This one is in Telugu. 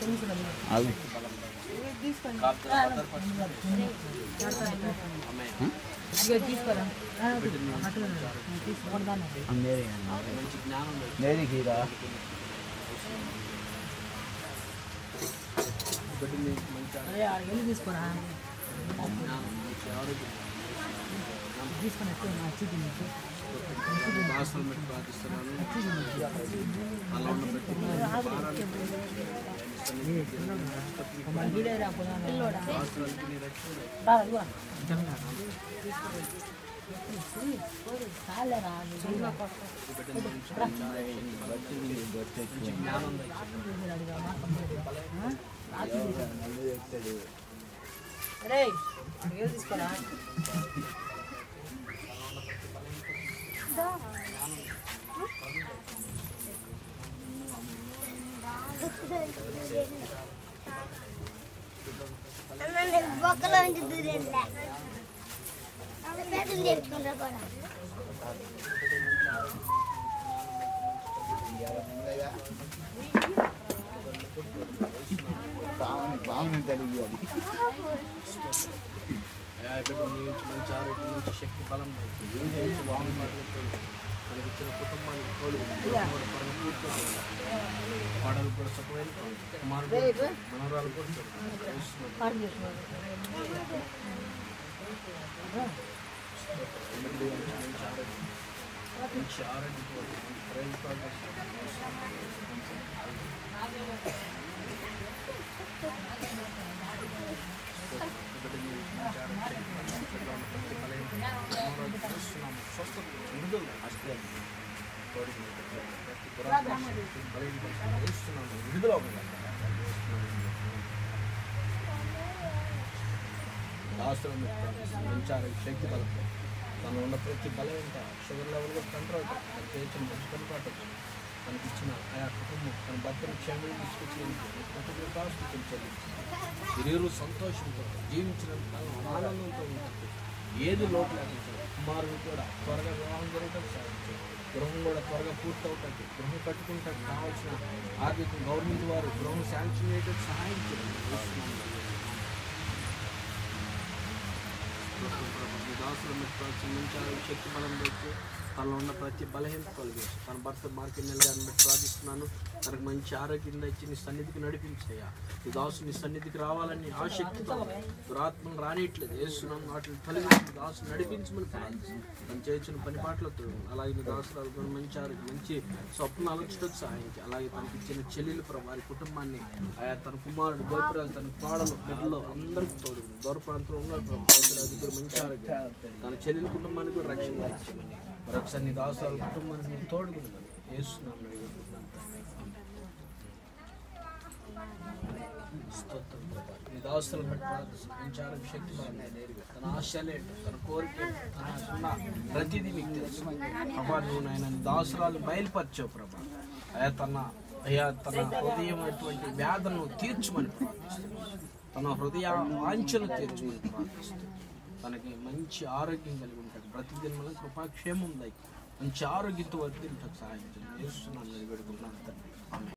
ఆగు మేరీ మేరీ గీరా దాసులు పెట్టి ప్రార్థిస్తున్నాను అలా ఉన్న ప్రతి భారాన్ని దాసులకి నీ రక్షణ జ్ఞానం బొక్కలో నుంచి దూరేలా చేతులు తెచ్చుకుంటా కూడా బాగుంది తెలుగు అది ఇక్కడ నుంచి మంచి ఆరోగ్యం మంచి శక్తి బలం మనకి ఇచ్చిన కుటుంబానికి తోడు పాడలు కూడా సుఖమైన కుమారుడు మనవరాలు కూడా మంచి ఆరోగ్యం ప్రేమ దాసులను పెంచారు శక్తి బలం తను ఉన్న ప్రతి బలహీనత షుగర్ లెవెల్ కూడా కంట్రోల్ తను చేసిన మంచి కనపడచ్చు తనకి ఇచ్చిన ఆయా కుటుంబం తన భర్తను క్షేమం తీసుకొచ్చి కుటుంబం కావచ్చు చెల్లించి ఇరువురు సంతోషంతో జీవించినంత కాలం ఆనందంతో ఉంటుంది ఏది లోటు లేకుండా కుమారుడు కూడా త్వరగా వివాహం జరగటం సాధించారు గృహం కూడా త్వరగా పూర్తి అవుతుంది గృహం కట్టుకుంటే కావాల్సిన ఆర్థిక గవర్నమెంట్ వారు గృహం శాంక్షన్ చేయడం సహాయం చేయాలి దాసులు మీకు ప్రోత్సహించాలి శక్తి బలం పెట్టి తనలో ఉన్న ప్రతి బలహీనత తొలగించు తన భర్త మార్కెట్ గారిని బట్టి ప్రార్థిస్తున్నాను తనకు మంచి ఆరోగ్యం ఇచ్చి నీ సన్నిధికి నడిపించయ్యా ఈ దాసు నీ సన్నిధికి రావాలని ఆ శక్తితో దురాత్మను రానియట్లేదు వేస్తున్నాం వాటిని తొలగించి దాసు నడిపించమని ప్రార్థిస్తున్నాను తను చేసిన పని పాటలతో అలాగే నీ దాసులు మంచి ఆరోగ్యం మంచి స్వప్న ఆలోచనకు సహాయించి అలాగే తనకి ఇచ్చిన చెల్లెలు ప్రభు వారి కుటుంబాన్ని ఆయా తన కుమారుడు గోపురాలు తన కోడలు బిడ్డలు అందరికీ తోడు దూర ప్రాంతంలో ఉన్నారు ప్రభు గోపురాలు దగ్గర మంచి ఆరోగ్యం తన చెల్లెల కుటుంబానికి కూడా రక్షణ ఇచ్చామని మరొకసారి నీ దాసుల కుటుంబానికి మీరు తోడుకున్నాను వేస్తున్నాను స్తోత్రం ప్రభా. నీ దాసులను బట్టి ప్రార్థిస్తున్నాను. మంచి ఆరోగ్య శక్తి బలాన్ని నేరుగా తన ఆశలు ఏంటో తన కోరిక ఏంటో తనకున్న ప్రతిదీ మీకు తెలుసు ప్రభా నువ్వు నాయన నీ దాసురాలు బయలుపరిచావు ప్రభా అయా తన అయా తన హృదయం అటువంటి వ్యాధులను తీర్చమని ప్రార్థిస్తున్నాను తన హృదయ వాంఛను తీర్చమని ప్రార్థిస్తున్నాను తనకి మంచి ఆరోగ్యం కలిగి ఉంటాడు ప్రతిదిన మన కృపాక్షేమం దై మంచి ఆరోగ్యంతో వర్తింటకు సహాయం చేయండి. యేసు నామములో వేడుకుంటున్నాను తండ్రి ఆమేన్